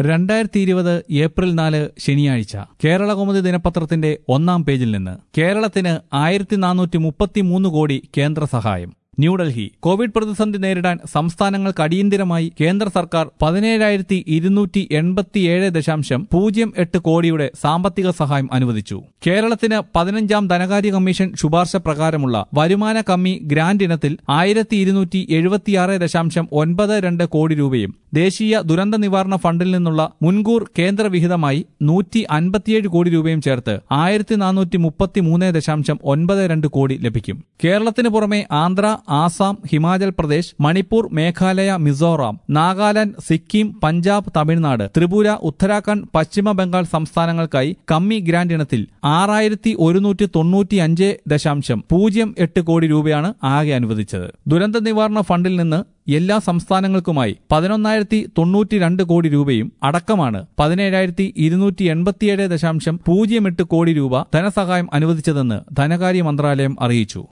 രണ്ടായിരത്തി ഇരുപത് ഏപ്രിൽ നാല് ശനിയാഴ്ച കേരളകൗമുദി ദിനപത്രത്തിന്റെ ഒന്നാം പേജിൽ നിന്ന് കേരളത്തിന് ആയിരത്തി നാനൂറ്റി മുപ്പത്തിമൂന്ന് കോടി കേന്ദ്ര സഹായം ന്യൂഡൽഹി കോവിഡ് പ്രതിസന്ധി നേരിടാൻ സംസ്ഥാനങ്ങൾക്ക് അടിയന്തിരമായി കേന്ദ്ര സർക്കാർ പതിനേഴായിരത്തി ഇരുന്നൂറ്റി എൺപത്തിയേഴ് ദശാംശം പൂജ്യം എട്ട് കോടിയുടെ സാമ്പത്തിക സഹായം അനുവദിച്ചു കേരളത്തിന് പതിനഞ്ചാം ധനകാര്യ കമ്മീഷൻ ശുപാർശ പ്രകാരമുള്ള വരുമാന കമ്മി ഗ്രാന്റ് ഇനത്തിൽ ആയിരത്തി ഇരുന്നൂറ്റി എഴുപത്തിയാറ് ദശാംശം ഒൻപത് രണ്ട് കോടി രൂപയും ദേശീയ ദുരന്ത നിവാരണ ഫണ്ടിൽ നിന്നുള്ള മുൻകൂർ കേന്ദ്ര വിഹിതമായി നൂറ്റി അൻപത്തിയേഴ് കോടി രൂപയും ചേർത്ത് ആയിരത്തി നാനൂറ്റി മുപ്പത്തി മൂന്ന് ദശാംശം ഒൻപത് രണ്ട് കോടി ലഭിക്കും കേരളത്തിന് പുറമെ ആന്ധ്ര ആസാം ഹിമാചൽ പ്രദേശ് മണിപ്പൂർ മേഘാലയ മിസോറാം നാഗാലാന്റ് സിക്കിം പഞ്ചാബ് തമിഴ്നാട് ത്രിപുര ഉത്തരാഖണ്ഡ് പശ്ചിമ ബംഗാൾ സംസ്ഥാനങ്ങൾക്കായി കമ്മി ഗ്രാന്റ് ഇനത്തിൽ ആറായിരത്തി ഒരുന്നൂറ്റി തൊണ്ണൂറ്റി അഞ്ച് ദശാംശം പൂജ്യം എട്ട് കോടി രൂപയാണ് ആകെ അനുവദിച്ചത് ദുരന്ത നിവാരണ ഫണ്ടിൽ നിന്ന് എല്ലാ സംസ്ഥാനങ്ങൾക്കുമായി പതിനൊന്നായിരത്തി തൊണ്ണൂറ്റി രണ്ട് കോടി രൂപയും അടക്കമാണ് പതിനേഴായിരത്തി ഇരുന്നൂറ്റി എൺപത്തിയേഴ് ദശാംശം പൂജ്യം എട്ട് കോടി രൂപ ധനസഹായം അനുവദിച്ചതെന്ന് ധനകാര്യ മന്ത്രാലയം അറിയിച്ചു